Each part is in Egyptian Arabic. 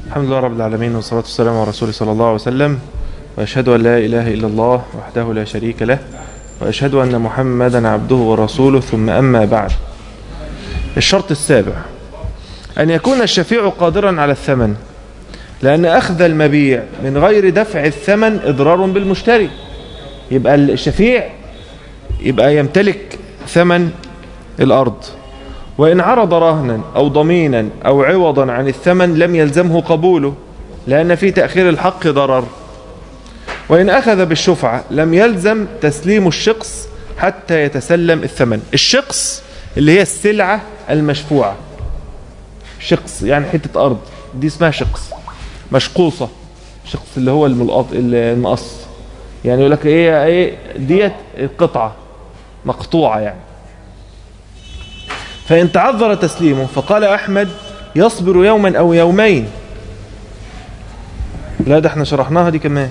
الحمد لله رب العالمين والصلاة والسلام على رسوله صلى الله عليه وسلم وأشهد أن لا إله إلا الله وحده لا شريك له وأشهد أن محمدا عبده ورسوله ثم أما بعد الشرط السابع أن يكون الشفيع قادرا على الثمن لأن أخذ المبيع من غير دفع الثمن إضرار بالمشتري يبقى الشفيع يبقى يمتلك ثمن الأرض وإن عرض رهنا أو ضمينا أو عوضا عن الثمن لم يلزمه قبوله لأن في تأخير الحق ضرر وإن أخذ بالشفعة لم يلزم تسليم الشخص حتى يتسلم الثمن الشخص اللي هي السلعة المشفوعة شخص يعني حتة أرض دي اسمها شخص مشقوصة شخص اللي هو الملقط المقص يعني يقول لك ايه ايه ديت قطعة مقطوعة يعني فإن تعذر تسليمه فقال أحمد يصبر يوما أو يومين لا ده احنا شرحناها دي كمان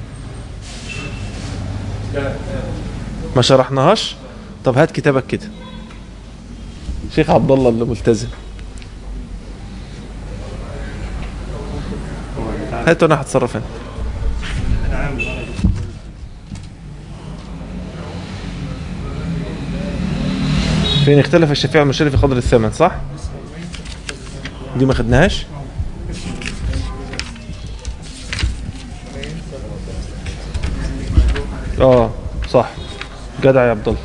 ما شرحناهاش طب هات كتابك كده شيخ عبد الله اللي ملتزم هات انا هتصرف انا فين اختلف الشفيع والمشتري في قدر الثمن صح دي ما خدناهاش اه صح جدع يا عبد الله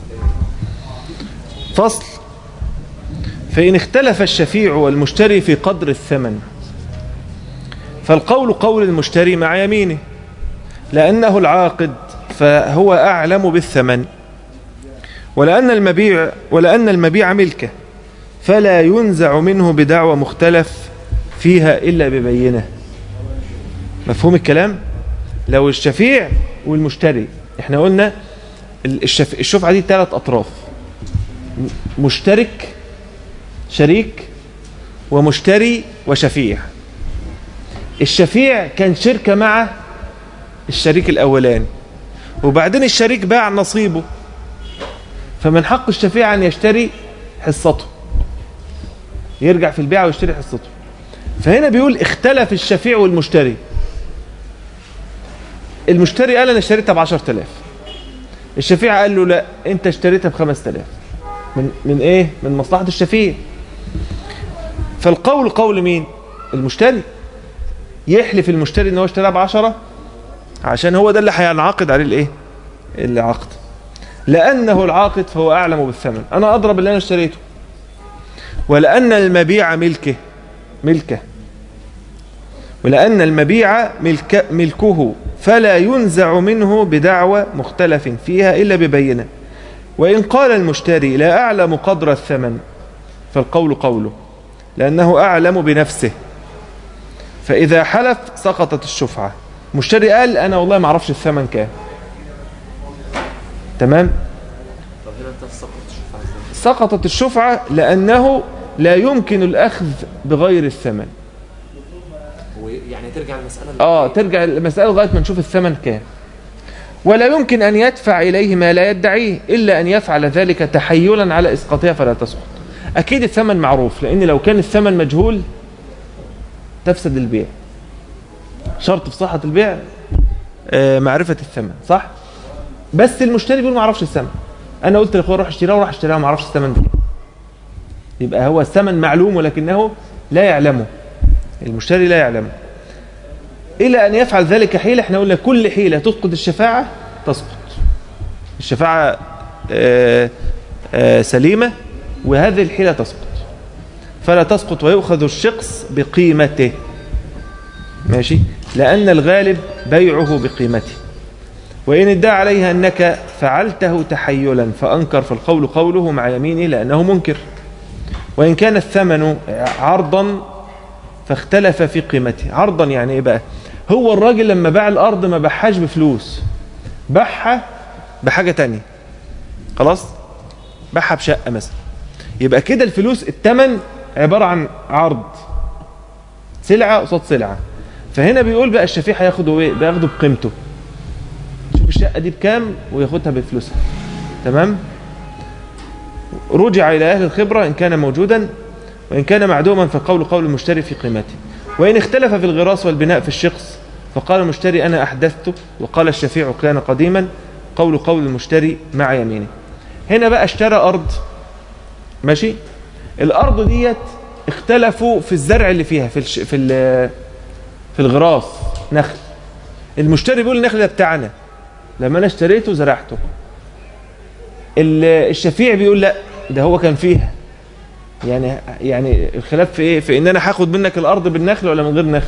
فصل فإن اختلف الشفيع والمشتري في قدر الثمن فالقول قول المشتري مع يمينه لأنه العاقد فهو أعلم بالثمن ولأن المبيع ولأن المبيع ملكه فلا ينزع منه بدعوى مختلف فيها إلا ببينه مفهوم الكلام لو الشفيع والمشتري احنا قلنا الشف... الشفعة دي ثلاث أطراف مشترك شريك ومشتري وشفيع الشفيع كان شركة مع الشريك الأولاني وبعدين الشريك باع نصيبه فمن حق الشفيع أن يشتري حصته يرجع في البيع ويشتري حصته فهنا بيقول اختلف الشفيع والمشتري المشتري قال أنا اشتريتها بعشر تلاف الشفيع قال له لا انت اشتريتها بخمس تلاف من, من ايه من مصلحة الشفيع فالقول قول مين المشتري يحلف المشتري ان هو اشتراها بعشرة عشان هو ده اللي هينعقد عليه الايه العقد لانه العاقد فهو اعلم بالثمن انا اضرب اللي انا اشتريته ولان المبيع ملكه ملكه ولان المبيع ملك ملكه فلا ينزع منه بدعوى مختلف فيها الا ببينه وان قال المشتري لا اعلم قدر الثمن فالقول قوله لانه اعلم بنفسه فإذا حلف سقطت الشفعة مشتري قال أنا والله ما أعرفش الثمن كام تمام سقطت الشفعة لأنه لا يمكن الأخذ بغير الثمن يعني ترجع المسألة آه ترجع المسألة لغاية ما نشوف الثمن كام ولا يمكن أن يدفع إليه ما لا يدعيه إلا أن يفعل ذلك تحيلا على إسقاطها فلا تسقط أكيد الثمن معروف لأن لو كان الثمن مجهول تفسد البيع شرط في صحة البيع آه معرفة الثمن صح بس المشتري بيقول ما اعرفش الثمن انا قلت لاخويا روح اشتريها وراح اشتريها ما اعرفش الثمن ده يبقى هو الثمن معلوم ولكنه لا يعلمه المشتري لا يعلمه الى ان يفعل ذلك حيلة احنا قلنا كل حيلة تسقط الشفاعة تسقط الشفاعة آه آه سليمة وهذه الحيلة تسقط فلا تسقط ويؤخذ الشخص بقيمته ماشي لأن الغالب بيعه بقيمته وإن ادعى عليها أنك فعلته تحيلا فأنكر في القول قوله مع يمينه لأنه منكر وإن كان الثمن عرضا فاختلف في قيمته عرضا يعني إيه بقى هو الراجل لما باع الأرض ما باعهاش بفلوس باعها بحاجة تانية خلاص باعها بشقة مثلا يبقى كده الفلوس الثمن عبارة عن عرض سلعة قصاد سلعة فهنا بيقول بقى الشفيع هياخده ايه بياخده بقيمته شوف الشقة دي بكام وياخدها بفلوسها تمام رجع إلى أهل الخبرة إن كان موجودا وإن كان معدوما فقول قول المشتري في قيمته وإن اختلف في الغراس والبناء في الشخص فقال المشتري أنا أحدثته وقال الشفيع كان قديما قول قول المشتري مع يمينه هنا بقى اشترى أرض ماشي الأرض ديت اختلفوا في الزرع اللي فيها في الش... في ال... في الغراس نخل المشتري بيقول النخل ده بتاعنا لما انا اشتريته زرعته ال- الشفيع بيقول لا ده هو كان فيها يعني يعني الخلاف في ايه في ان انا هاخد منك الارض بالنخل ولا من غير نخل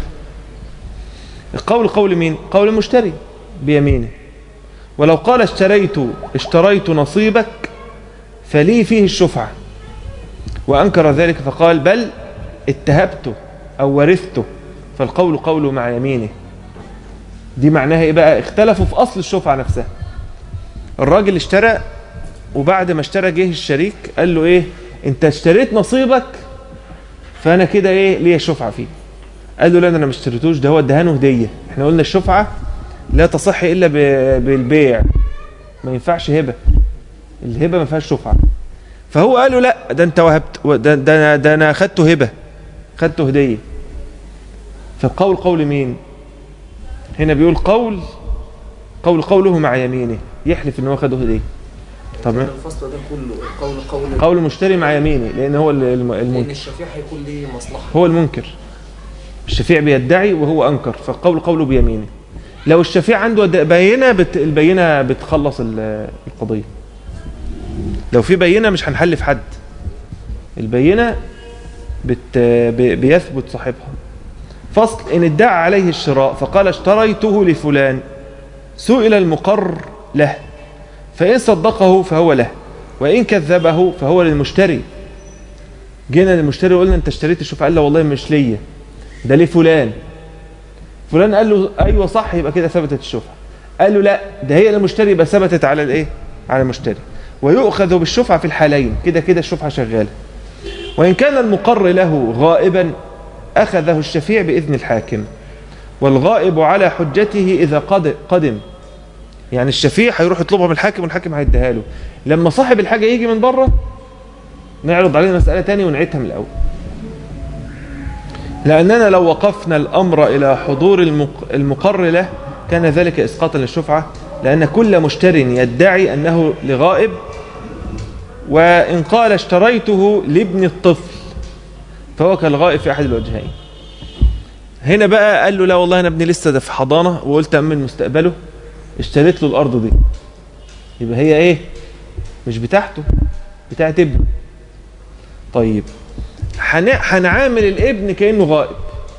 القول قول مين قول المشتري بيمينه ولو قال اشتريت اشتريت نصيبك فلي فيه الشفعة وأنكر ذلك فقال بل اتهبته أو ورثته فالقول قوله مع يمينه دي معناها ايه بقى اختلفوا في أصل الشفعة نفسها الراجل اشترى وبعد ما اشترى جه الشريك قال له ايه انت اشتريت نصيبك فانا كده ايه ليا الشفعة فيه قال له لا ده انا ما اشتريتوش ده هو ادهانه هديه احنا قلنا الشفعه لا تصح الا ب- بالبيع ما ينفعش هبه الهبه ما فيهاش شفعه فهو قال له لا ده انت وهبت ده ده انا ده انا خدته هبه خدته هديه فالقول قول مين هنا بيقول قول قول قوله مع يمينه يحلف ان هو خده هديه طب الفصل ده كله قول قول قول المشتري مع يمينه لان هو الم- لان المنكر الشفيع هيكون ليه مصلحه هو المنكر الشفيع بيدعي وهو انكر فالقول قوله بيمينه لو الشفيع عنده د- بينه بت... البينه بتخلص ال- القضيه لو في بينه مش هنحلف حد البينه بت... ب... بيثبت صاحبها فصل ان ادعى عليه الشراء فقال اشتريته لفلان سئل المقر له فإن صدقه فهو له وإن كذبه فهو للمشتري جينا للمشتري وقلنا انت اشتريت الشوف قال له والله مش ليا ده ليه فلان فلان قال له ايوه صح يبقى كده ثبتت الشفعه قال له لا ده هي للمشتري يبقى ثبتت على الايه على المشتري ويؤخذ بالشفعه في الحالين كده كده الشفعه شغاله وان كان المقر له غائبا اخذه الشفيع باذن الحاكم والغائب على حجته اذا قد- قدم يعني الشفيع هيروح يطلبها من الحاكم والحاكم هيديها له لما صاحب الحاجه يجي من بره نعرض عليه مسألة تانية ونعيدها من الأول لأننا لو وقفنا الأمر إلى حضور المق- المقر له كان ذلك إسقاطا للشفعة لأن كل مشتر يدعي أنه لغائب وإن قال اشتريته لابن الطفل فهو كالغائب في أحد الوجهين هنا بقى قال له لا والله أنا ابني لسه ده في حضانة وقلت أمن مستقبله اشتريت له الأرض دي يبقى هي إيه مش بتاعته بتاعت ابنه طيب هن- هنعامل الابن كانه غائب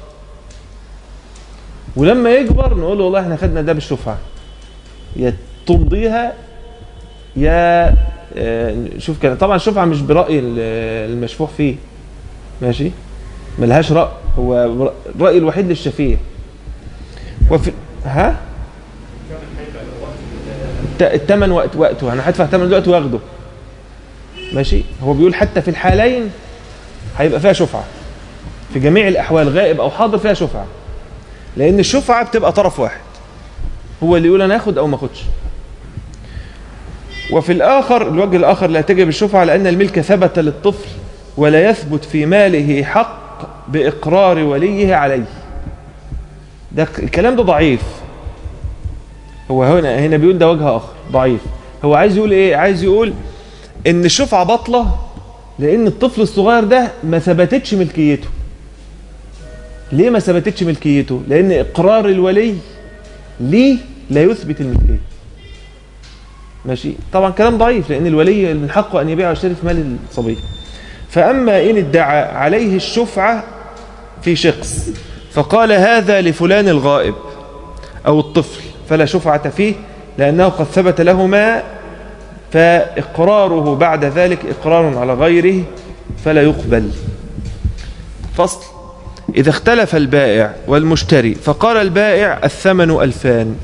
ولما يكبر نقول له والله احنا خدنا ده بالشفعه يا تمضيها يا آه، شوف كده طبعا الشفعه مش براي ال- المشفوع فيه ماشي ملهاش راي هو الراي الوحيد للشفيع وفي ها الت- التمن وقت وقته انا هدفع ثمن دلوقتي واخده ماشي هو بيقول حتى في الحالين هيبقى فيها شفعة في جميع الأحوال غائب أو حاضر فيها شفعة لأن الشفعة بتبقى طرف واحد هو اللي يقول أنا أخد أو ما أخدش وفي الآخر الوجه الآخر لا تجب الشفعة لأن الملك ثبت للطفل ولا يثبت في ماله حق بإقرار وليه عليه ده الكلام ده ضعيف هو هنا هنا بيقول ده وجه آخر ضعيف هو عايز يقول إيه عايز يقول ان الشفعة بطلة لان الطفل الصغير ده ما ثبتتش ملكيته ليه ما ثبتتش ملكيته لان اقرار الولي ليه لا يثبت الملكية ماشي طبعا كلام ضعيف لان الولي من حقه ان يبيع ويشتري في مال الصبي فاما ان ادعى عليه الشفعة في شخص فقال هذا لفلان الغائب او الطفل فلا شفعة فيه لانه قد ثبت له ما فإقراره بعد ذلك إقرار على غيره فلا يقبل فصل إذا اختلف البائع والمشتري فقال البائع الثمن ألفان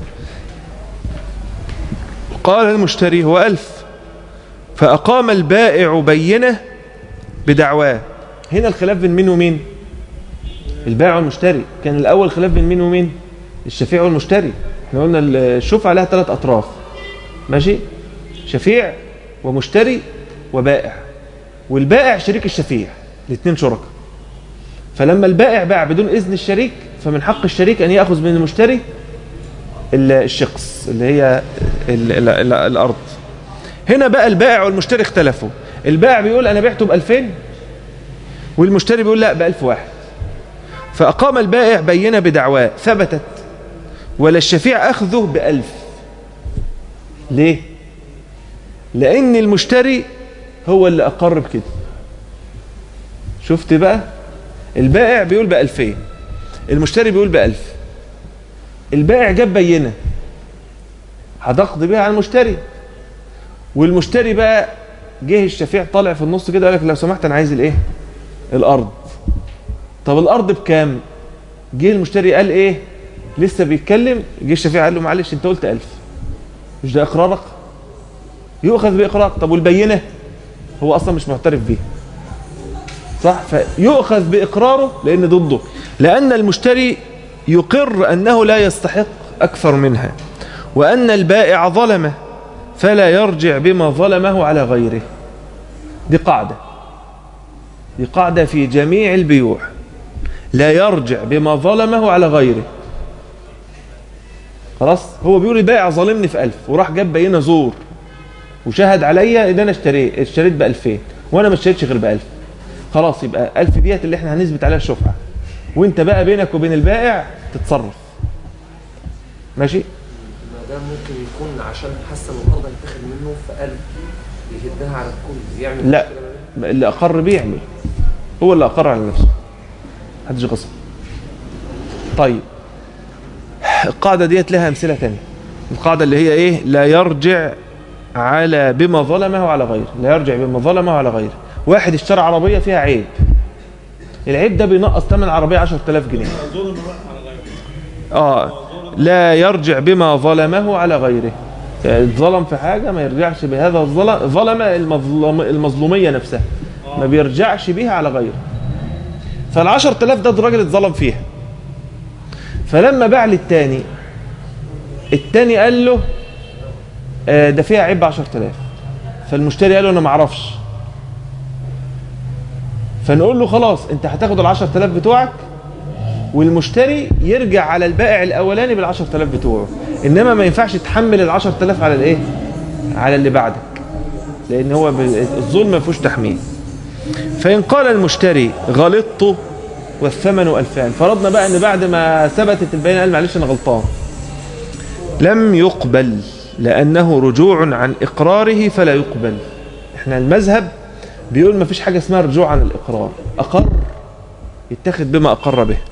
قال المشتري هو ألف فأقام البائع بينه بدعواه هنا الخلاف بين مين ومين البائع والمشتري كان الأول خلاف بين مين ومين الشفيع والمشتري احنا قلنا الشفعة لها ثلاث أطراف ماشي شفيع ومشتري وبائع والبائع شريك الشفيع الاثنين شركاء فلما البائع باع بدون إذن الشريك فمن حق الشريك أن يأخذ من المشتري ال- الشقص اللي هي ال ال ال الأرض هنا بقى البائع والمشتري اختلفوا البائع بيقول أنا بعته بألفين والمشتري بيقول لا بألف واحد فأقام البائع بينة بدعواه ثبتت ولا الشفيع أخذه بألف ليه؟ لأن المشتري هو اللي أقر بكده شفت بقى البائع بيقول بألفين المشتري بيقول بألف البائع جاب بينة هتقضي بيها على المشتري والمشتري بقى جه الشفيع طالع في النص كده قال لك لو سمحت انا عايز الايه الارض طب الارض بكام جه المشتري قال ايه لسه بيتكلم جه الشفيع قال له معلش انت قلت ألف مش ده اقرارك يؤخذ باقرارك طب والبينه هو اصلا مش معترف بيها صح فيؤخذ باقراره لان ضده لان المشتري يقر انه لا يستحق اكثر منها وان البائع ظلمه فلا يرجع بما ظلمه على غيره دي قاعده دي قاعده في جميع البيوع لا يرجع بما ظلمه على غيره خلاص هو بيقول البائع ظالمني في ألف وراح جاب بينه زور وشهد عليا ان انا اشتريت اشتريت ب 2000 وانا ما اشتريتش غير ب 1000 خلاص يبقى 1000 ديت اللي احنا هنثبت عليها الشفعه وانت بقى بينك وبين البائع تتصرف ماشي ما ده ممكن يكون عشان حس ان الارض هتاخد منه فقال يهدها على الكل يعمل لا. مشكلة ما بينهم. اللي اقر بيه يعمل هو اللي اقر على نفسه محدش غصب طيب القاعده ديت لها امثله ثانيه القاعده اللي هي ايه لا يرجع على بما ظلمه على غيره لا يرجع بما ظلمه على غيره واحد اشترى عربيه فيها عيب العيب ده بينقص ثمن عربيه 10000 جنيه اه لا يرجع بما ظلمه على غيره يعني ظلم في حاجة ما يرجعش بهذا الظلم ظلم المظلم المظلومية نفسها ما بيرجعش بيها على غيره فالعشر تلاف ده الراجل اتظلم فيها فلما باع للتاني التاني قال له آه، ده فيها عيب بعشر تلاف فالمشتري قال له انا معرفش فنقول له خلاص انت هتاخد العشر تلاف بتوعك والمشتري يرجع على البائع الاولاني بالعشر تلاف بتوعه انما ما ينفعش تحمل العشر تلاف على الايه على اللي بعدك لان هو ب- الظلم ما فيهوش تحميل فان قال المشتري غلطت والثمن الفان فرضنا بقى ان بعد ما ثبتت البينه قال معلش انا غلطان لم يقبل لانه رجوع عن اقراره فلا يقبل احنا المذهب بيقول ما فيش حاجه اسمها رجوع عن الاقرار اقر يتخذ بما اقر به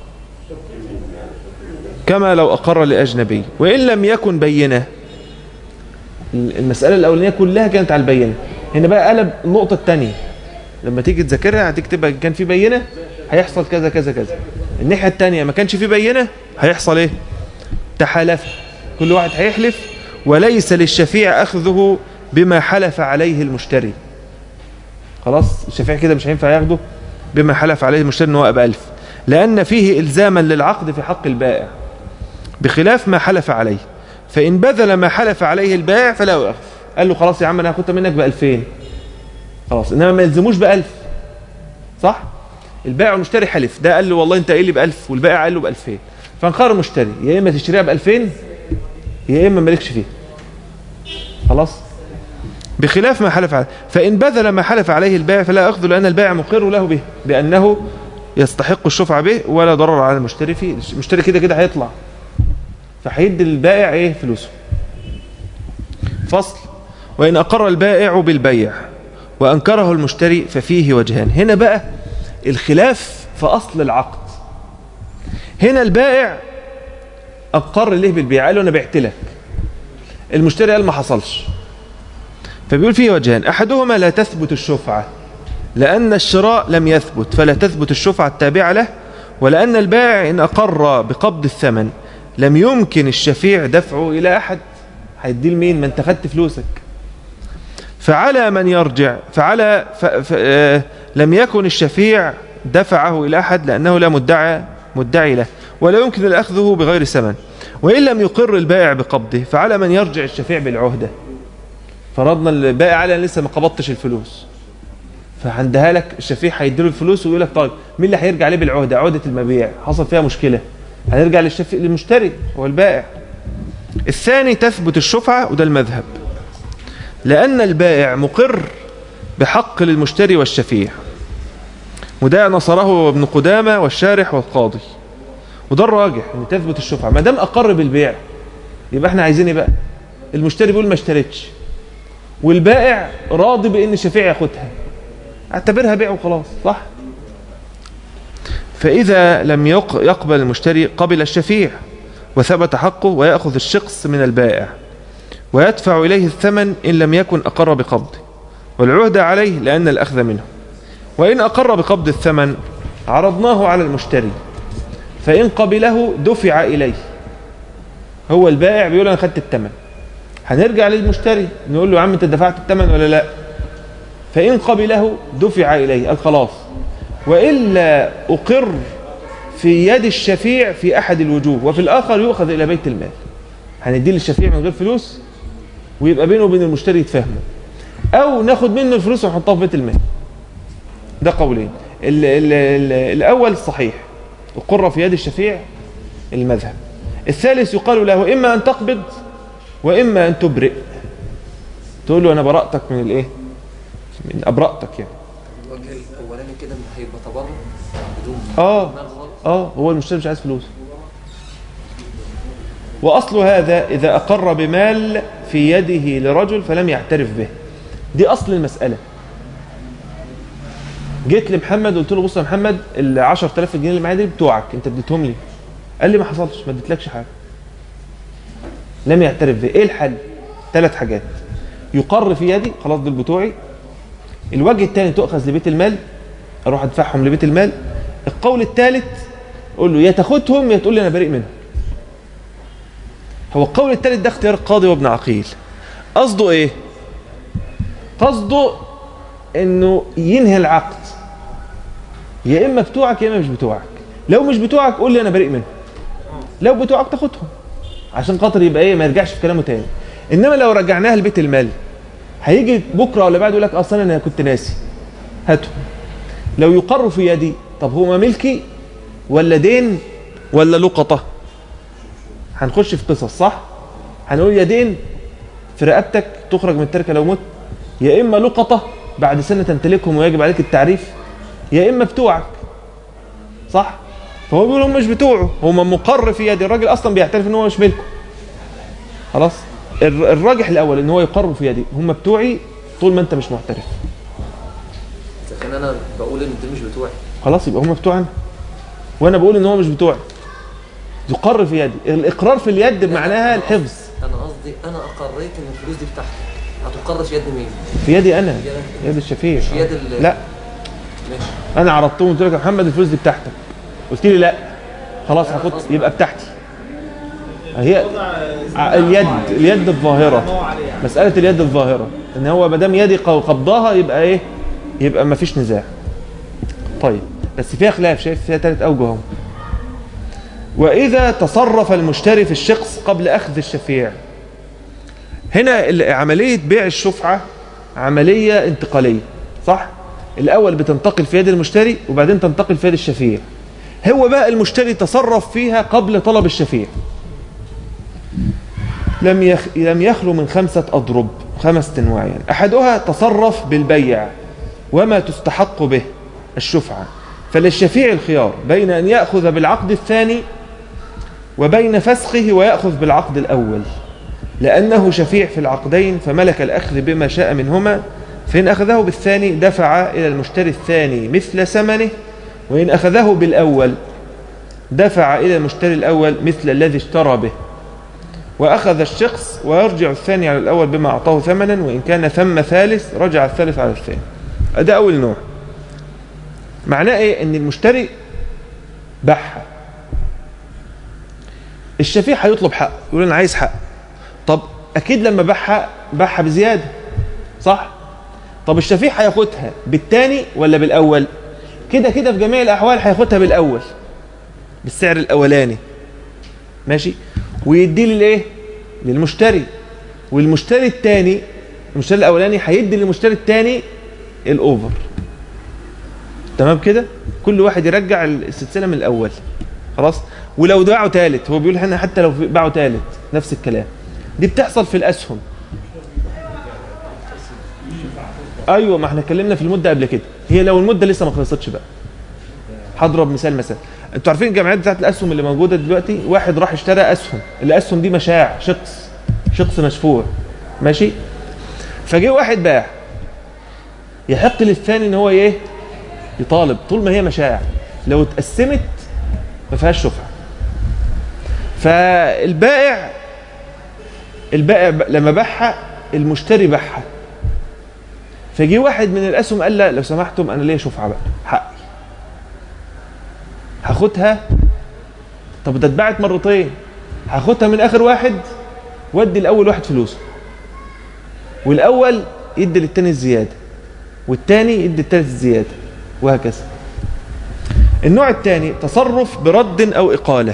كما لو أقر لأجنبي وإن لم يكن بينة المسألة الأولانية كلها كانت على البينة هنا بقى قلب النقطة الثانية لما تيجي تذاكرها هتكتبها كان في بينة هيحصل كذا كذا كذا الناحية الثانية ما كانش في بينة هيحصل ايه تحالف كل واحد هيحلف وليس للشفيع أخذه بما حلف عليه المشتري خلاص الشفيع كده مش هينفع ياخده بما حلف عليه المشتري ان هو أبقى ألف لأن فيه إلزاما للعقد في حق البائع بخلاف ما حلف عليه فإن بذل ما حلف عليه البائع فلا يؤخذ قال له خلاص يا عم أنا هاخدها منك بألفين خلاص إنما ما يلزموش بألف صح البائع والمشتري حلف ده قال له والله أنت قايل لي بألف والبائع قال له بألفين فانقرر المشتري يا إما تشتريها بألفين يا إما مالكش فيه خلاص بخلاف ما حلف عليه فإن بذل ما حلف عليه البائع فلا يأخذ لأن البائع مقر له به بأنه يستحق الشفعة به ولا ضرر على المشتري فيه المشتري كده كده هيطلع فهيدي البائع ايه فلوسه فصل وإن أقر البائع بالبيع وأنكره المشتري ففيه وجهان هنا بقى الخلاف في أصل العقد هنا البائع أقر له بالبيع قال له أنا بعت لك المشتري قال ما حصلش فبيقول فيه وجهان أحدهما لا تثبت الشفعة لأن الشراء لم يثبت فلا تثبت الشفعة التابعة له ولأن البائع إن أقر بقبض الثمن لم يمكن الشفيع دفعه إلى أحد هيديه لمين ما انت خدت فلوسك فعلى من يرجع فعلى ف... ف... آه... لم يكن الشفيع دفعه إلى أحد لأنه لا مدعى مدعي له ولا يمكن الأخذه بغير ثمن وإن لم يقر البائع بقبضه فعلى من يرجع الشفيع بالعهدة فرضنا البائع على أن لسه ما قبضتش الفلوس فعندها لك الشفيع هيديله الفلوس ويقول لك طيب مين اللي هيرجع عليه بالعهده عهده المبيع حصل فيها مشكله هنرجع للشفيع للمشتري هو البائع الثاني تثبت الشفعه وده المذهب لان البائع مقر بحق للمشتري والشفيع وده نصره ابن قدامه والشارح والقاضي وده الراجح ان تثبت الشفعه ما دام اقر بالبيع يبقى احنا عايزين ايه بقى المشتري بيقول ما اشتريتش والبائع راضي بان الشفيع ياخدها اعتبرها بيع وخلاص صح فاذا لم يق- يقبل المشتري قبل الشفيع وثبت حقه وياخذ الشخص من البائع ويدفع اليه الثمن ان لم يكن اقر بقبضه والعهد عليه لان الاخذ منه وان اقر بقبض الثمن عرضناه على المشتري فان قبله دفع اليه هو البائع بيقول انا خدت الثمن هنرجع للمشتري نقول له يا عم انت دفعت الثمن ولا لا فإن قبله دفع إليه قال خلاص وإلا أقر في يد الشفيع في أحد الوجوه وفي الآخر يؤخذ إلى بيت المال هنديه للشفيع من غير فلوس ويبقى بينه وبين المشتري يتفاهموا أو ناخد منه الفلوس ونحطها في بيت المال ده قولين ال ال ال الأول صحيح أقر في يد الشفيع المذهب الثالث يقال له إما أن تقبض وإما أن تبرئ تقول له أنا برأتك من الإيه من أبرأتك يعني الوجه الاولاني كده هيبقى تبرع بدون آه. دماغ غلط. اه هو المشتري مش عايز فلوس واصل هذا اذا اقر بمال في يده لرجل فلم يعترف به دي اصل المساله جيت لمحمد قلت له بص يا محمد ال 10000 جنيه اللي معايا دي بتوعك انت اديتهم لي قال لي ما حصلش ما اديتلكش حاجه لم يعترف به ايه الحل ثلاث حاجات يقر في يدي خلاص دول بتوعي الوجه الثاني تؤخذ لبيت المال اروح ادفعهم لبيت المال القول الثالث قول له يا تاخدهم يا تقول لي انا بريء منهم هو القول الثالث ده اختيار القاضي وابن عقيل قصده ايه قصده انه ينهي العقد يا اما بتوعك يا اما مش بتوعك لو مش بتوعك قول لي انا بريء منهم لو بتوعك تاخدهم عشان خاطر يبقى ايه ما يرجعش في كلامه تاني انما لو رجعناها لبيت المال هيجي بكره ولا بعد يقول لك اصلا انا كنت ناسي هاتهم لو يقر في يدي طب هو ملكي ولا دين ولا لقطة هنخش في قصص صح هنقول يا دين في رقبتك تخرج من التركة لو مت يا إما لقطة بعد سنة تمتلكهم ويجب عليك التعريف يا إما بتوعك صح فهو بيقول هم مش بتوعه هم مقر في يدي الراجل أصلا بيعترف إن هو مش ملكه خلاص الر- الراجح الأول إن هو يقر في يدي هم بتوعي طول ما أنت مش معترف اذا كان انا بقول ان دول مش بتوعي خلاص يبقى هم بتوعنا وانا بقول ان هو مش بتوعي يقر في يدي الاقرار في اليد بمعناها الحفظ انا قصدي انا اقريت ان الفلوس دي بتاعتي هتقر في يد مين؟ في يدي انا في يد- يد الشفيع مش يد ال- لا ماشي انا عرضتهم قلت لك يا محمد الفلوس دي بتاعتك قلت لي لا خلاص هاخد يبقى بتاعتي هي ع- اليد اليد الظاهره مساله اليد الظاهره ان هو ما دام يدي قو- قبضها يبقى ايه يبقى ما فيش نزاع طيب بس فيها خلاف شايف فيها ثلاث اوجه اهو واذا تصرف المشتري في الشخص قبل اخذ الشفيع هنا ال- عمليه بيع الشفعه عمليه انتقاليه صح الاول بتنتقل في يد المشتري وبعدين تنتقل في يد الشفيع هو بقى المشتري تصرف فيها قبل طلب الشفيع لم يخ... لم يخلو من خمسة أضرب خمس أنواع يعني أحدها تصرف بالبيع وما تستحق به الشفعة فللشفيع الخيار بين أن يأخذ بالعقد الثاني وبين فسخه ويأخذ بالعقد الأول لأنه شفيع في العقدين فملك الأخذ بما شاء منهما فإن أخذه بالثاني دفع إلى المشتري الثاني مثل ثمنه وإن أخذه بالأول دفع إلى المشتري الأول مثل الذي اشترى به وأخذ الشخص ويرجع الثاني على الأول بما أعطاه ثمنا وإن كان ثم ثالث رجع الثالث على الثاني ده أول نوع معناه إيه إن المشتري بحة الشفيع هيطلب حق يقول أنا عايز حق طب أكيد لما بحها بحها بزيادة صح طب الشفيع هياخدها بالتاني ولا بالأول كده كده في جميع الأحوال هياخدها بالأول بالسعر الأولاني ماشي ويدي للايه للمشتري والمشتري الثاني المشتري الاولاني هيدي للمشتري الثاني الاوفر تمام كده كل واحد يرجع السلسله من الاول خلاص ولو باعوا ثالث هو بيقول هنا حتى لو باعوا ثالث نفس الكلام دي بتحصل في الاسهم ايوه ما احنا اتكلمنا في المده قبل كده هي لو المده لسه ما خلصتش بقى هضرب مثال مثلا انتوا عارفين الجمعيات بتاعت الاسهم اللي موجوده دلوقتي واحد راح اشترى اسهم الاسهم دي مشاع شخص شخص مشفوع ماشي فجه واحد باع يحق للثاني ان هو ايه يطالب طول ما هي مشاع لو اتقسمت ما فيهاش شفعه فالبائع البائع ب- لما باعها المشتري باعها فجي واحد من الاسهم قال لا لو سمحتم انا ليا شفعه بقى حقي هاخدها طب ده اتباعت مرتين هاخدها من اخر واحد وادي الاول واحد فلوسه والاول يدي للتاني الزياده والتاني يدي التالت الزياده وهكذا النوع الثاني تصرف برد او اقاله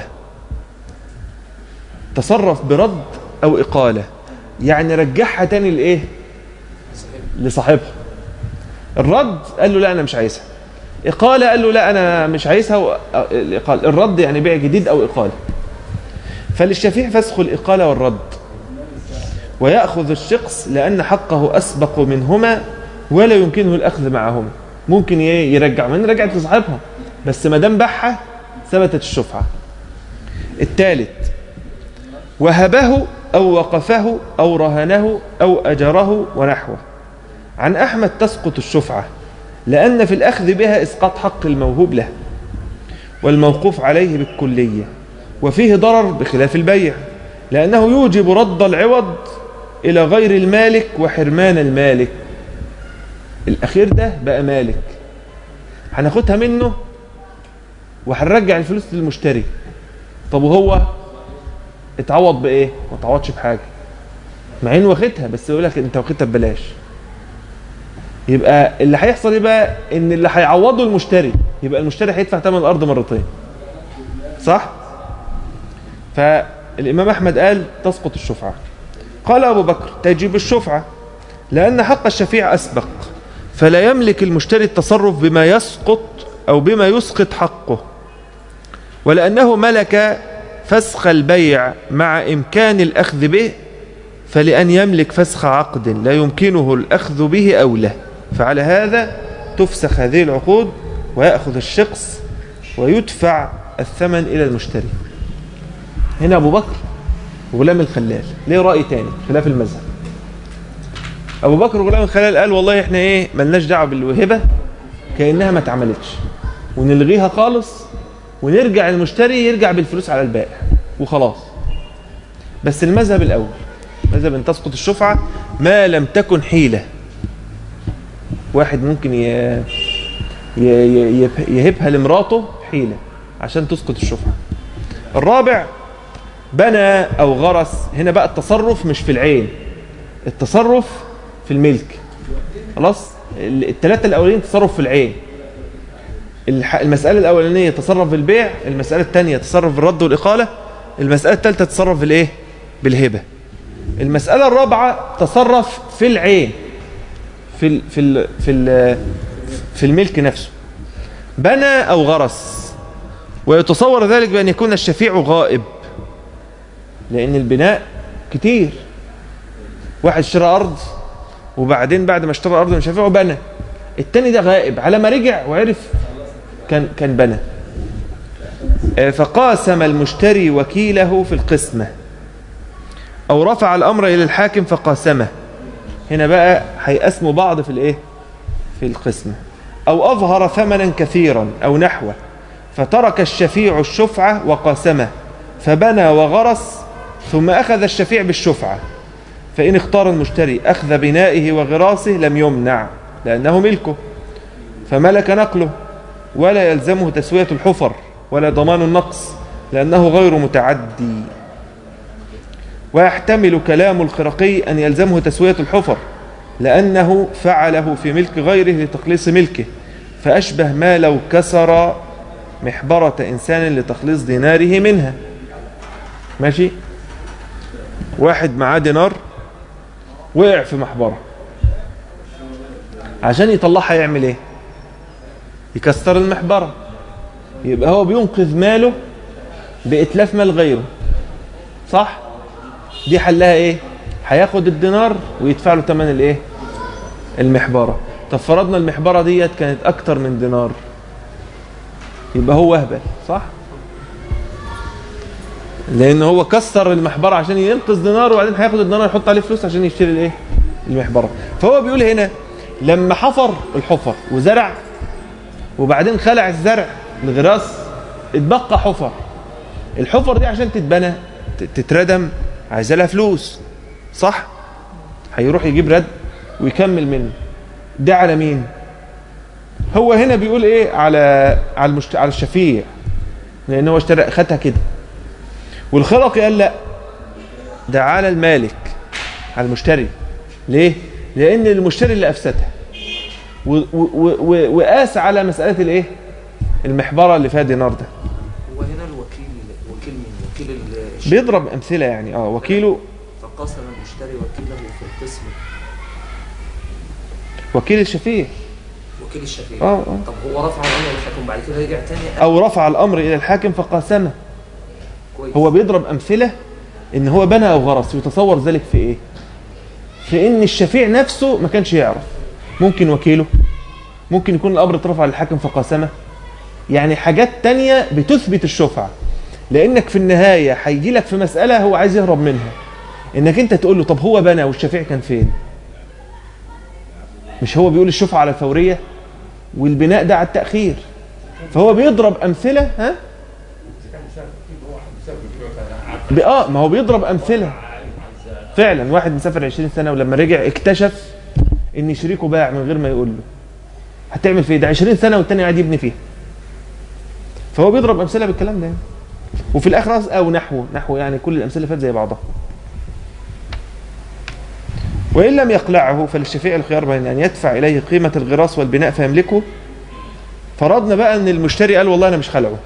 تصرف برد او اقاله يعني رجعها تاني لايه لصاحبها الرد قال له لا انا مش عايزها اقاله قال له لا انا مش عايزها و... الإقالة. الرد يعني بيع جديد او اقاله فللشفيع فسخ الاقاله والرد وياخذ الشخص لان حقه اسبق منهما ولا يمكنه الاخذ معهما ممكن ي- يرجع من رجعت لصاحبها بس ما دام باعها ثبتت الشفعه الثالث وهبه او وقفه او رهنه او اجره ونحوه عن احمد تسقط الشفعه لان في الاخذ بها اسقاط حق الموهوب له والموقوف عليه بالكليه وفيه ضرر بخلاف البيع لانه يوجب رد العوض الى غير المالك وحرمان المالك الاخير ده بقى مالك هناخدها منه وهنرجع الفلوس للمشتري طب وهو اتعوض بايه ما اتعوضش بحاجه مع انه واخدها بس يقول لك انت واخدها ببلاش يبقى اللي هيحصل ايه بقى ان اللي هيعوضه المشتري يبقى المشتري هيدفع ثمن الارض مرتين صح فالامام احمد قال تسقط الشفعه قال ابو بكر تجب الشفعه لان حق الشفيع اسبق فلا يملك المشتري التصرف بما يسقط او بما يسقط حقه ولانه ملك فسخ البيع مع امكان الاخذ به فلان يملك فسخ عقد لا يمكنه الاخذ به اولى فعلى هذا تفسخ هذه العقود وياخذ الشخص ويدفع الثمن الى المشتري هنا ابو بكر غلام الخلال ليه راي تاني خلاف المذهب ابو بكر غلام الخلال قال والله احنا ايه ملناش دعوه بالوهبه كانها ما اتعملتش ونلغيها خالص ونرجع المشتري يرجع بالفلوس على البائع وخلاص بس المذهب الاول مذهب ان تسقط الشفعه ما لم تكن حيله واحد ممكن ي... ي... ي... يهبها لمراته حيله عشان تسقط الشفعه الرابع بنى او غرس هنا بقى التصرف مش في العين التصرف في الملك خلاص الثلاثه الاولين تصرف في العين الح- المساله الاولانيه تصرف في البيع المساله الثانيه تصرف في الرد والاقاله المساله الثالثه تصرف في الايه بالهبه المساله الرابعه تصرف في العين في ال في ال في ال في الملك نفسه بنى او غرس ويتصور ذلك بان يكون الشفيع غائب لان البناء كتير واحد اشترى ارض وبعدين بعد ما اشترى الارض من شفيعه بنى التاني ده غائب على ما رجع وعرف كان كان بنى آه، فقاسم المشتري وكيله في القسمه او رفع الامر الى الحاكم فقاسمه هنا بقى هيقسموا بعض في الايه في القسمه او اظهر ثمنا كثيرا او نحوه فترك الشفيع الشفعه وقاسمه فبنى وغرس ثم اخذ الشفيع بالشفعه فإن اختار المشتري أخذ بنائه وغراسه لم يمنع لأنه ملكه فملك نقله ولا يلزمه تسوية الحفر ولا ضمان النقص لأنه غير متعدي ويحتمل كلام الخرقي أن يلزمه تسوية الحفر لأنه فعله في ملك غيره لتخليص ملكه فأشبه ما لو كسر محبرة إنسان لتخليص ديناره منها ماشي واحد معاه دينار وقع في محبرة عشان يطلعها يعمل ايه يكسر المحبرة يبقى هو بينقذ ماله بإتلاف مال غيره صح دي حلها ايه هياخد الدينار ويدفع له ثمن الايه المحبرة طب فرضنا المحبرة ديت كانت اكتر من دينار يبقى هو اهبل صح لان هو كسر المحبرة عشان ينقذ دينار وبعدين هياخد الدينار يحط عليه فلوس عشان يشتري الايه المحبرة فهو بيقول هنا لما حفر الحفر وزرع وبعدين خلع الزرع الغراس اتبقى حفر الحفر دي عشان تتبنى ت- تتردم عايزه لها فلوس صح هيروح يجيب رد ويكمل منه ده على مين هو هنا بيقول ايه على على المشت... على الشفيع لان هو اشترى خدها كده والخلقي قال لا ده على المالك على المشتري ليه لان المشتري اللي افسدها و... و... و... وقاس على مساله الايه المحبره اللي فيها دينار ده وهنا الوكيل وكيل مين؟ وكيل الش- بيضرب امثله يعني اه وكيله فقسم المشتري وكيله في القسم وكيل الشفيع وكيل الشفيع اه اه طب هو رفع الامر للحكم بعد كده رجع تاني او رفع الامر الى الحاكم فقاسمه كويس هو بيضرب امثله ان هو بنى او غرس ويتصور ذلك في ايه في ان الشفيع نفسه ما كانش يعرف ممكن وكيله ممكن يكون الامر اترفع للحاكم فقاسمه يعني حاجات تانية بتثبت الشفعة لانك في النهاية هيجي لك في مسألة هو عايز يهرب منها انك انت تقول له طب هو بنى والشفيع كان فين مش هو بيقول الشفعة على الفورية والبناء ده على التأخير فهو بيضرب أمثلة ها ب- اه ما هو بيضرب امثله فعلا واحد مسافر 20 سنه ولما رجع اكتشف ان شريكه باع من غير ما يقول له هتعمل فيه ده 20 سنه والتاني قاعد يبني فيها فهو بيضرب امثله بالكلام ده يعني. وفي الاخر أص- او نحو نحو يعني كل الامثله اللي فاتت زي بعضها وان لم يقلعه فللشفيع الخيار بين ان يدفع اليه قيمه الغراس والبناء فيملكه فرضنا بقى ان المشتري قال والله انا مش خلعه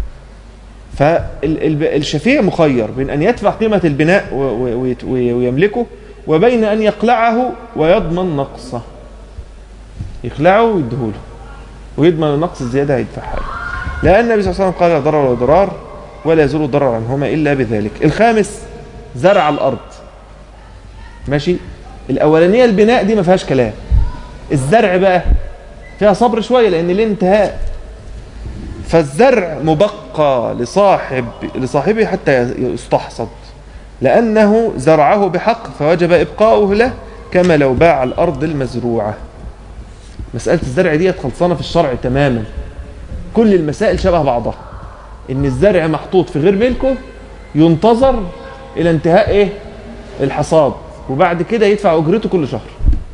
فالشفيع مخير بين أن يدفع قيمة البناء و- و- ويت- وي- ويملكه وبين أن يقلعه ويضمن نقصه يخلعه ويديهوله ويضمن النقص الزيادة هيدفعها له لأن النبي صلى الله عليه وسلم قال لا ضرر ولا ضرار ولا يزول الضرر عنهما إلا بذلك الخامس زرع الأرض ماشي الأولانية البناء دي ما فيهاش كلام الزرع بقى فيها صبر شوية لأن الانتهاء فالزرع مبقى لصاحب لصاحبه حتى يستحصد لأنه زرعه بحق فوجب إبقاؤه له كما لو باع الأرض المزروعة مسألة الزرع دي خلصانة في الشرع تماما كل المسائل شبه بعضها إن الزرع محطوط في غير ملكه ينتظر إلى انتهاء إيه الحصاد وبعد كده يدفع أجرته كل شهر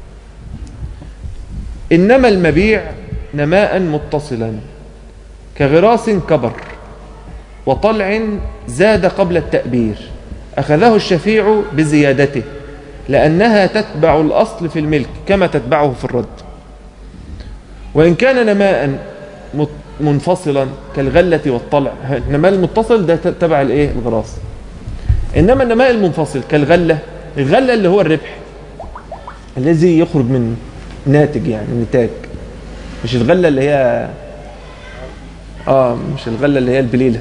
إنما المبيع نماء متصلا كغراس كبر وطلع زاد قبل التأبير أخذه الشفيع بزيادته لأنها تتبع الأصل في الملك كما تتبعه في الرد وإن كان نماء مت- منفصلا كالغلة والطلع النماء المتصل ده ت- تبع الايه الغراس إنما النماء المنفصل كالغلة الغلة اللي هو الربح الذي يخرج من ناتج يعني نتاج مش الغلة اللي هي اه مش الغلة اللي هي البليلة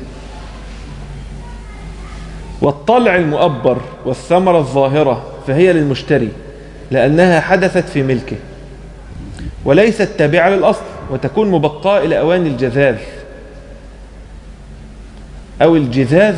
والطلع المؤبر والثمرة الظاهرة فهي للمشتري لأنها حدثت في ملكه وليست تابعة للأصل وتكون مبقاة إلى أوان الجذاذ أو الجذاذ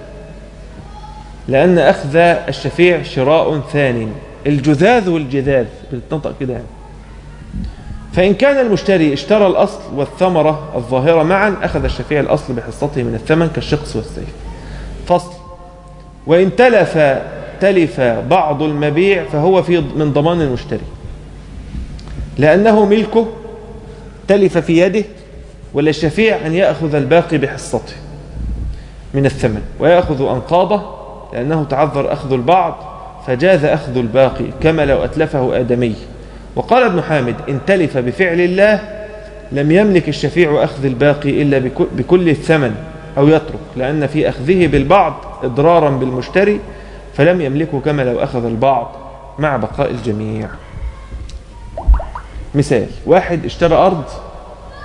لأن أخذ الشفيع شراء ثان الجذاذ والجذاذ بتنطق كده يعني فإن كان المشتري اشترى الأصل والثمرة الظاهرة معا أخذ الشفيع الأصل بحصته من الثمن كالشخص والسيف فصل وإن تلف تلف بعض المبيع فهو في من ضمان المشتري لأنه ملكه تلف في يده ولا الشفيع أن يأخذ الباقي بحصته من الثمن ويأخذ أنقاضه لأنه تعذر أخذ البعض فجاز أخذ الباقي كما لو أتلفه آدمي وقال ابن حامد إن تلف بفعل الله لم يملك الشفيع أخذ الباقي إلا بكل- بكل الثمن أو يترك لأن في أخذه بالبعض إضرارا بالمشتري فلم يملكه كما لو أخذ البعض مع بقاء الجميع مثال واحد اشترى أرض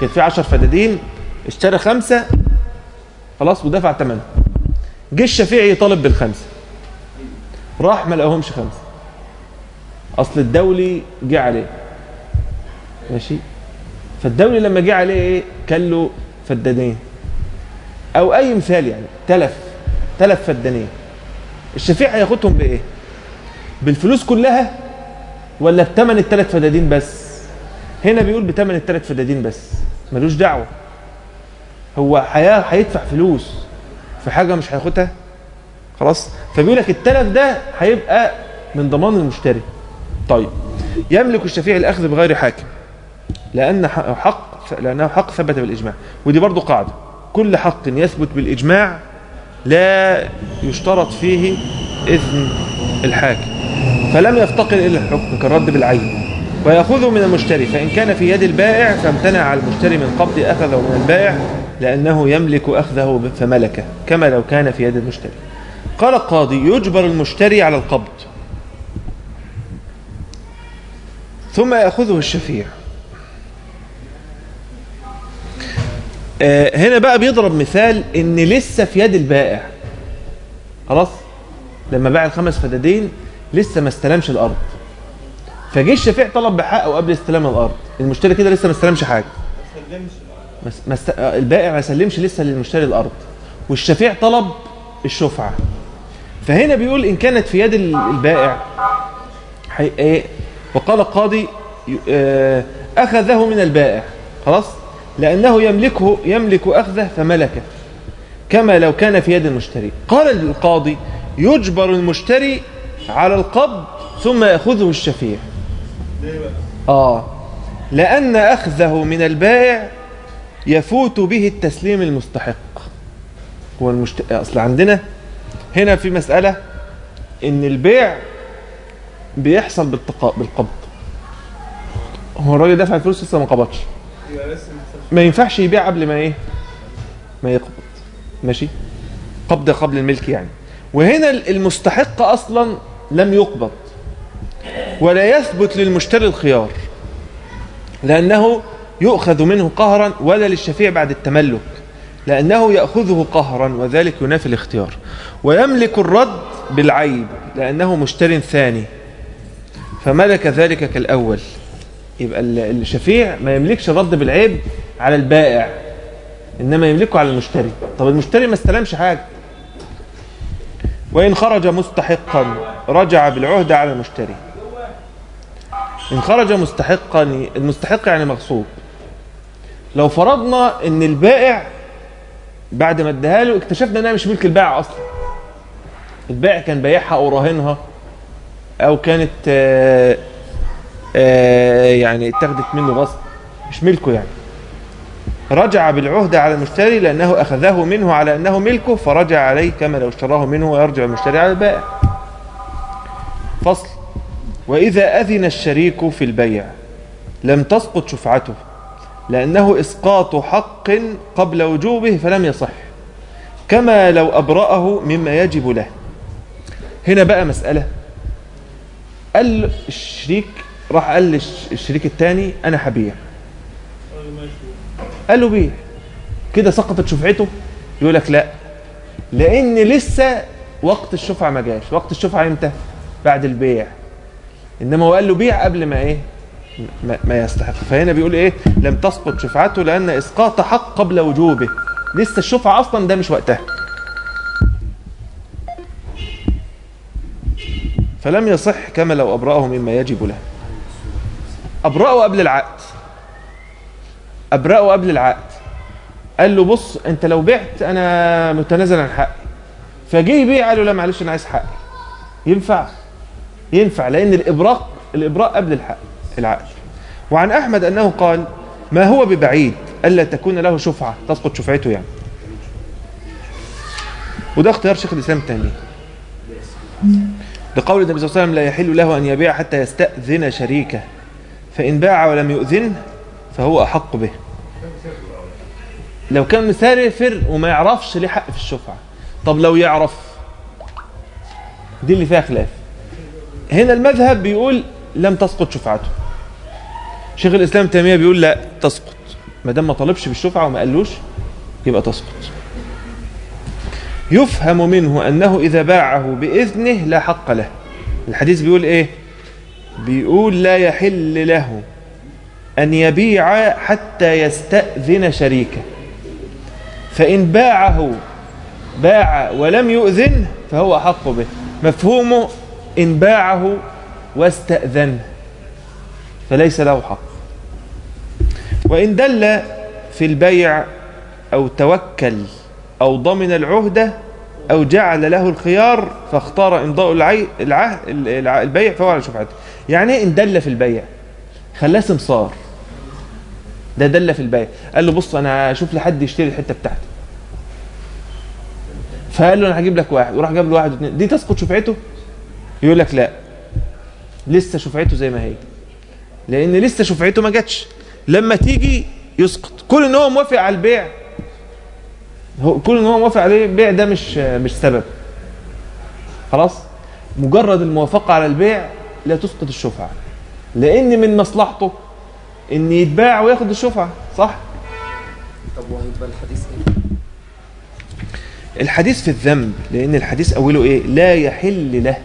كان في 10 فدادين اشترى خمسة خلاص ودفع ثمنهم جه الشفيع يطالب بالخمسة راح ما لقاهمش خمسة اصل الدولي جه عليه ماشي فالدولي لما جه عليه ايه كان له فدانين او اي مثال يعني تلف تلف فدانين الشفيع هياخدهم بايه بالفلوس كلها ولا بثمن الثلاث فدادين بس هنا بيقول بثمن الثلاث فدادين بس ملوش دعوه هو هي- هيدفع فلوس في حاجه مش هياخدها خلاص فبيقول لك التلف ده هيبقى من ضمان المشتري طيب يملك الشفيع الاخذ بغير حاكم لان ح- حق لانه حق ثبت بالاجماع ودي برضو قاعده كل حق يثبت بالاجماع لا يشترط فيه اذن الحاكم فلم يفتقر الى الحكم كالرد بالعين ويأخذه من المشتري فإن كان في يد البائع فامتنع المشتري من قبض أخذه من البائع لأنه يملك أخذه فملكه كما لو كان في يد المشتري قال القاضي يجبر المشتري على القبض ثم يأخذه الشفيع آه، هنا بقى بيضرب مثال ان لسه في يد البائع خلاص لما باع الخمس فدادين لسه ما استلمش الارض فجه الشفيع طلب بحقه قبل استلام الارض المشتري كده لسه ما استلمش حاجه مس- ما است... آه، البائع ما سلمش لسه للمشتري الارض والشفيع طلب الشفعه فهنا بيقول ان كانت في يد ال- البائع حي... ايه وقال القاضي ي- آه، اخذه من البائع خلاص لانه يملكه يملك اخذه فملكه كما لو كان في يد المشتري قال القاضي يجبر المشتري على القبض ثم ياخذه الشفيع اه لان اخذه من البائع يفوت به التسليم المستحق هو المشت... اصل عندنا هنا في مساله ان البيع بيحصل بالتقاء بالقبض هو الراجل دفع الفلوس لسه ما قبضش ما ينفعش يبيع قبل ما ايه ما يقبض ماشي قبض قبل الملك يعني وهنا المستحق اصلا لم يقبض ولا يثبت للمشتري الخيار لانه يؤخذ منه قهرا ولا للشفيع بعد التملك لانه ياخذه قهرا وذلك ينافي الاختيار ويملك الرد بالعيب لانه مشتر ثاني فملك ذلك كالاول يبقى ال- الشفيع ما يملكش الرد بالعيب على البائع انما يملكه على المشتري طب المشتري ما استلمش حاجه وان خرج مستحقا رجع بالعهده على المشتري ان خرج مستحقا المستحق يعني مغصوب لو فرضنا ان البائع بعد ما اداها له اكتشفنا انها مش ملك البائع اصلا البائع كان بايعها او راهنها او كانت آه، آه، يعني اتخذت منه غصب مش ملكه يعني رجع بالعهدة على المشتري لأنه أخذه منه على أنه ملكه فرجع عليه كما لو اشتراه منه ويرجع المشتري على البائع فصل وإذا أذن الشريك في البيع لم تسقط شفعته لأنه إسقاط حق قبل وجوبه فلم يصح كما لو أبرأه مما يجب له هنا بقى مسألة قال الشريك راح قال للش- الشريك الثاني أنا هبيع قال له بيع كده سقطت شفعته يقول لك لا لان لسه وقت الشفعه ما جاش وقت الشفعه امتى بعد البيع انما هو قال له بيع قبل ما ايه ما, ما يستحق فهنا بيقول ايه لم تسقط شفعته لان اسقاط حق قبل وجوبه لسه الشفعه اصلا ده مش وقتها فلم يصح كما لو ابرأه مما يجب له ابرأه قبل العقد ابرأه قبل العقد قال له بص انت لو بعت انا متنازل عن حقي فجه يبيع قال له لا معلش انا عايز حقي ينفع ينفع لان الابراء الابراء قبل الحق العقد وعن احمد انه قال ما هو ببعيد الا تكون له شفعه تسقط شفعته يعني وده اختيار شيخ الاسلام التيميه لقول النبي صلى الله عليه وسلم لا يحل له ان يبيع حتى يستاذن شريكه فان باع ولم يؤذنه فهو احق به لو كان مسافر وما يعرفش ليه حق في الشفعه طب لو يعرف دي اللي فيها خلاف هنا المذهب بيقول لم تسقط شفعته شيخ الاسلام تيميه بيقول لا تسقط ما دام ما طلبش بالشفعة وما قالوش يبقى تسقط يفهم منه أنه إذا باعه بإذنه لا حق له الحديث بيقول إيه بيقول لا يحل له أن يبيع حتى يستأذن شريكه فإن باعه باع ولم يؤذنه فهو أحق به مفهومه إن باعه واستأذنه فليس له حق وإن دل في البيع أو توكل أو ضمن العهدة أو جعل له الخيار فاختار إمضاء العي... العهد الع- البيع فهو على شفعته يعني إيه إن دل في البيع خلاه سمسار ده دل في البيع قال له بص أنا أشوف لحد يشتري الحتة بتاعتي فقال له أنا هجيب لك واحد وراح جاب له واحد واثنين دي تسقط شفعته يقول لك لا لسه شفعته زي ما هي لأن لسه شفعته ما جاتش لما تيجي يسقط كل ان هو موافق على البيع هو كل ان هو موافق عليه البيع ده مش مش سبب خلاص مجرد الموافقة على البيع لا تسقط الشفعة لان من مصلحته ان يتباع وياخد الشفعة صح طب وهيبقى الحديث ايه؟ الحديث في الذنب لان الحديث اوله ايه لا يحل له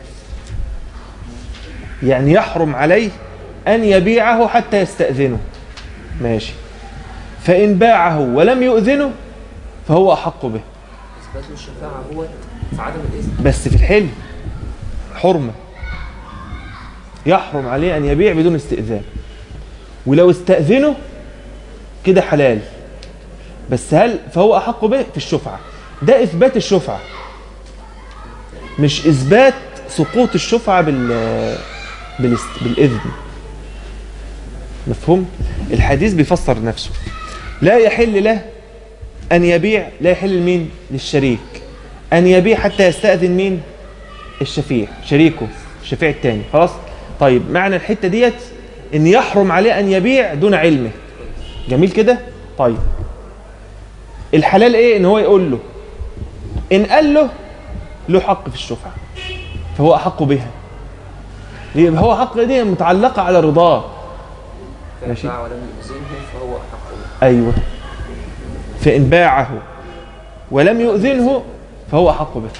يعني يحرم عليه ان يبيعه حتى يستأذنه ماشي فإن باعه ولم يؤذنه فهو أحق به اثبات له الشفاعه هو في عدم الاذن بس في الحلم حرمة يحرم عليه أن يبيع بدون استئذان ولو استأذنه كده حلال بس هل فهو أحق به في الشفعة ده إثبات الشفعة مش إثبات سقوط الشفعة بال بالاست... بالإذن مفهوم الحديث بيفسر نفسه لا يحل له أن يبيع لا يحل لمين للشريك أن يبيع حتى يستأذن مين الشفيع شريكه الشفيع التاني خلاص طيب معنى الحتة ديت ان يحرم عليه ان يبيع دون علمه جميل كده طيب الحلال ايه ان هو يقول له ان قال له له حق في الشفعة فهو احق بها يبقى هو حق دي متعلقة على رضاه فإن ماشي. باع ولم يؤذنه فهو احق به ايوه فان باعه ولم يؤذنه فهو احق به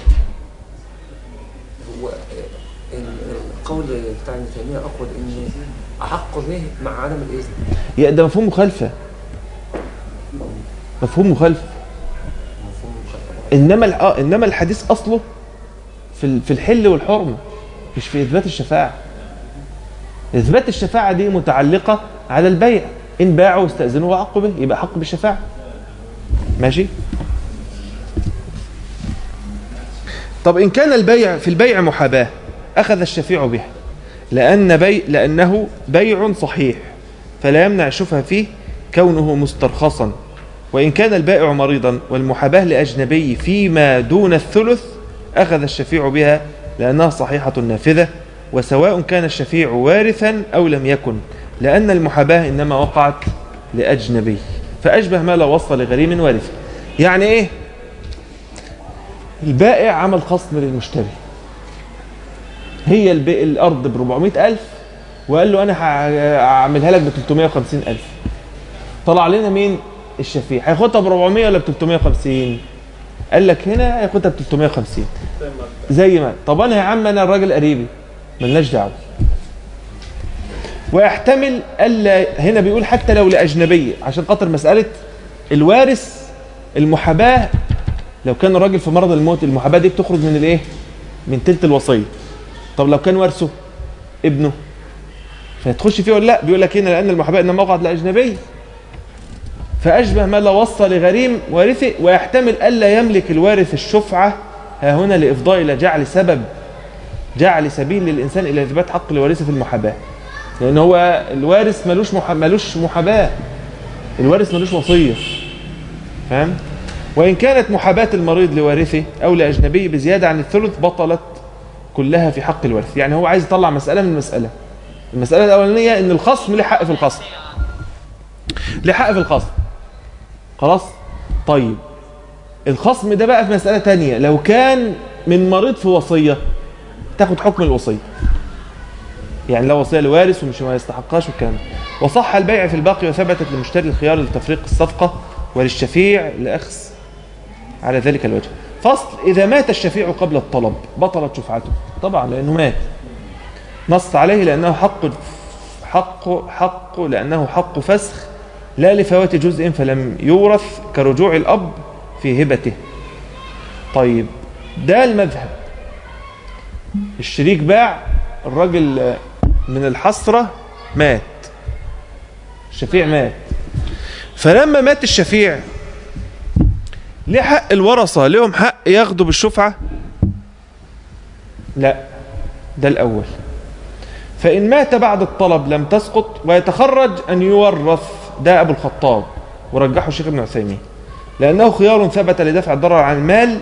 هو ال- القول بتاع ابن تيميه اقوى ان احق به مع عدم الاذن يا ده مفهوم مخالفة مفهوم مخالفة مفهوم مخالفه انما ال- اه انما الحديث اصله في ال- في الحل والحرمه مش في اثبات الشفاعه اثبات الشفاعه دي متعلقه على البيع ان باعوا واستاذنوا وعقوا به يبقى حق بالشفاعه ماشي طب ان كان البيع في البيع محاباه اخذ الشفيع به لان بيع لانه بيع صحيح فلا يمنع الشفعه فيه كونه مسترخصا وإن كان البائع مريضا والمحاباة لأجنبي فيما دون الثلث أخذ الشفيع بها لأنها صحيحة نافذة وسواء كان الشفيع وارثا أو لم يكن لأن المحاباة إنما وقعت لأجنبي فأشبه ما لو وصل لغريم وارث يعني إيه البائع عمل خصم للمشتري هي الب- الأرض ب 400 ألف وقال له أنا ه- هعملها لك ب 350 ألف طلع لنا مين الشفيع هياخدها ب 400 ولا ب 350 قال لك هنا هياخدها ب 350 زي ما طب انا يا عم انا الراجل قريبي ملناش دعوه ويحتمل الا هنا بيقول حتى لو لاجنبيه عشان خاطر مساله الوارث المحاباه لو كان الراجل في مرض الموت المحاباه دي بتخرج من الايه من تلت الوصيه طب لو كان وارثه ابنه فهتخش فيه ولا لا بيقول لك هنا لان المحاباه انما وقعت لاجنبي فأشبه ما لو وصى لغريم وارثه ويحتمل ألا يملك الوارث الشفعة ها هنا لإفضاء إلى جعل سبب جعل سبيل للإنسان إلى إثبات حق الوارث في المحاباة لأن هو الوارث ملوش مح... ملوش محاباة الوارث ملوش وصية فاهم وإن كانت محاباة المريض لوارثه أو لأجنبي بزيادة عن الثلث بطلت كلها في حق الوارث يعني هو عايز يطلع مسألة من مسألة المسألة الأولانية إن الخصم له حق في الخصم له حق في الخصم خلاص طيب الخصم ده بقى في مسألة تانية لو كان من مريض في وصية تاخد حكم الوصية يعني لو وصية لوارث ومش ما يستحقهاش والكلام ده وصح البيع في الباقي وثبتت للمشتري الخيار لتفريق الصفقة وللشفيع لأخذ على ذلك الوجه فصل إذا مات الشفيع قبل الطلب بطلت شفعته طبعا لأنه مات نص عليه لأنه حق حق حق لأنه حق فسخ لا لفوات جزء فلم يورث كرجوع الأب في هبته طيب ده المذهب الشريك باع الراجل من الحسرة مات الشفيع مات فلما مات الشفيع ليه حق الورثة لهم حق ياخدوا بالشفعة لا ده الأول فإن مات بعد الطلب لم تسقط ويتخرج أن يورث ده أبو الخطاب ورجحه الشيخ ابن عثيمين لأنه خيار ثبت لدفع الضرر عن المال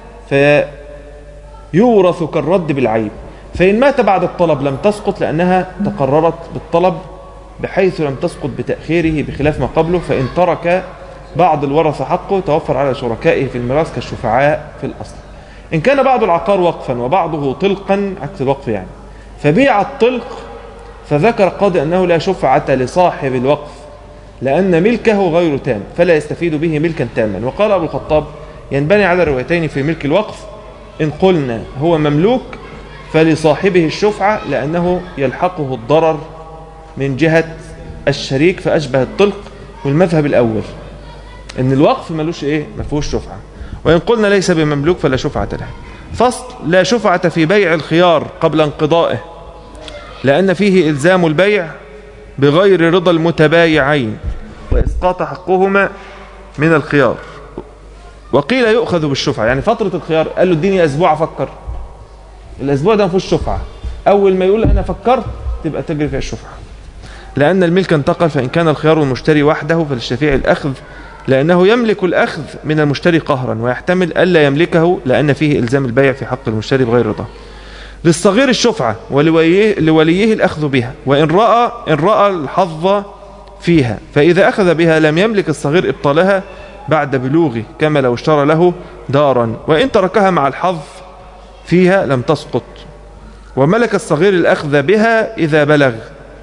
فيورث كالرد بالعيب فإن مات بعد الطلب لم تسقط لأنها تقررت بالطلب بحيث لم تسقط بتأخيره بخلاف ما قبله فإن ترك بعض الورثة حقه توفر على شركائه في الميراث كالشفعاء في الأصل إن كان بعض العقار وقفا وبعضه طلقا عكس الوقف يعني فبيع الطلق فذكر قاضي أنه لا شفعة لصاحب الوقف لأن ملكه غير تام فلا يستفيد به ملكا تاما وقال أبو الخطاب ينبني على الروايتين في ملك الوقف إن قلنا هو مملوك فلصاحبه الشفعة لأنه يلحقه الضرر من جهة الشريك فأشبه الطلق والمذهب الأول إن الوقف ملوش إيه ما فيهوش شفعة وإن قلنا ليس بمملوك فلا شفعة له فصل لا شفعة في بيع الخيار قبل انقضائه لأن فيه إلزام البيع بغير رضا المتبايعين وإسقاط حقهما من الخيار وقيل يؤخذ بالشفعة يعني فترة الخيار قال له اديني أسبوع أفكر الأسبوع ده ما فيهوش شفعة أول ما يقول أنا فكرت تبقى تجري فيها الشفعة لأن الملك انتقل فإن كان الخيار المشتري وحده فللشفيع الأخذ لأنه يملك الأخذ من المشتري قهرا ويحتمل ألا يملكه لأن فيه إلزام البيع في حق المشتري بغير رضا للصغير الشفعة ولوليه, لوليه الأخذ بها وإن رأى, إن رأى الحظ فيها فإذا أخذ بها لم يملك الصغير إبطالها بعد بلوغه كما لو اشترى له دارا وإن تركها مع الحظ فيها لم تسقط وملك الصغير الأخذ بها إذا بلغ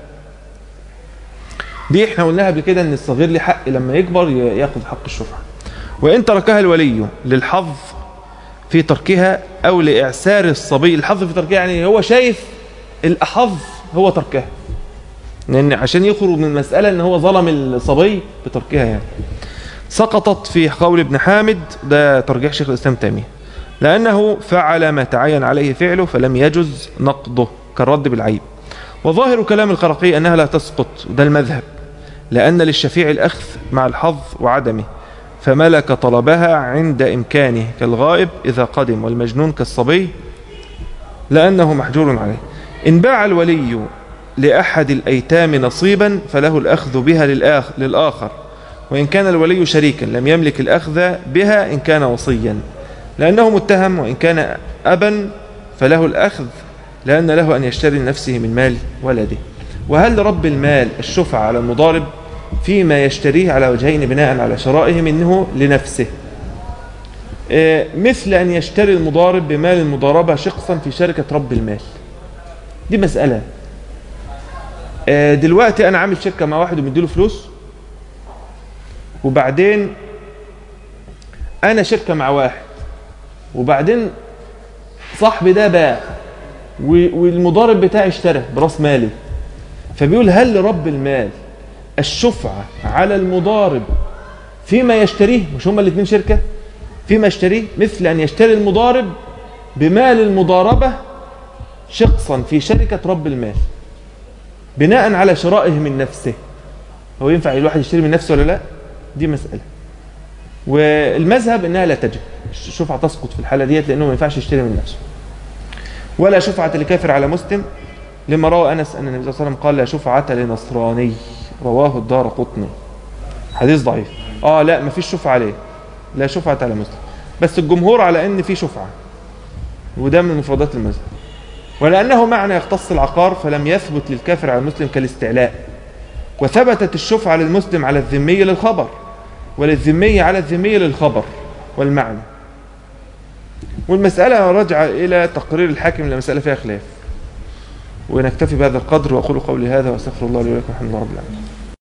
دي احنا قلناها قبل كده ان الصغير له حق لما يكبر ياخذ حق الشفعة وإن تركها الولي للحظ في تركها أو لإعسار الصبي الحظ في تركها يعني هو شايف الأحظ هو تركها لأن عشان يخرج من المسألة أن هو ظلم الصبي بتركها يعني سقطت في قول ابن حامد ده ترجيح شيخ الإسلام تيمية لأنه فعل ما تعين عليه فعله فلم يجز نقضه كالرد بالعيب وظاهر كلام القرقي أنها لا تسقط ده المذهب لأن للشفيع الأخذ مع الحظ وعدمه فملك طلبها عند إمكانه كالغائب إذا قدم والمجنون كالصبي لأنه محجور عليه إن باع الولي لأحد الأيتام نصيبا فله الأخذ بها للآخر وإن كان الولي شريكا لم يملك الأخذ بها إن كان وصيا لأنه متهم وإن كان أبا فله الأخذ لأن له أن يشتري لنفسه من مال ولده وهل لرب المال الشفعة على المضارب فيما يشتريه على وجهين بناء على شرائه منه لنفسه مثل أن يشتري المضارب بمال المضاربة شخصا في شركة رب المال دي مسألة دلوقتي أنا عامل شركة مع واحد ومديله فلوس وبعدين أنا شركة مع واحد وبعدين صاحبي ده باع والمضارب بتاعي اشترى براس مالي فبيقول هل لرب المال الشفعة على المضارب فيما يشتريه مش هما الاثنين شركة فيما يشتريه مثل أن يشتري المضارب بمال المضاربة شخصا في شركة رب المال بناء على شرائه من نفسه هو ينفع الواحد يشتري من نفسه ولا لا دي مسألة والمذهب انها لا تجب الشفعة تسقط في الحالة ديت لانه ما ينفعش يشتري من نفسه ولا شفعة لكافر على مسلم لما روى أنس أن النبي صلى الله عليه وسلم قال لا شفعة لنصراني رواه الدار قطني حديث ضعيف اه لا ما فيش شفعة عليه لا شفعة على مسلم بس الجمهور على ان في شفعة وده من مفردات المذهب ولأنه معنى يختص العقار فلم يثبت للكافر على المسلم كالاستعلاء وثبتت الشفعة للمسلم على الذمي للخبر وللذمي على الذمي للخبر والمعنى والمسألة راجعة إلى تقرير الحاكم لمسألة فيها خلاف ونكتفي بهذا القدر واقول قولي هذا واستغفر الله لي ولكم الحمد لله رب العالمين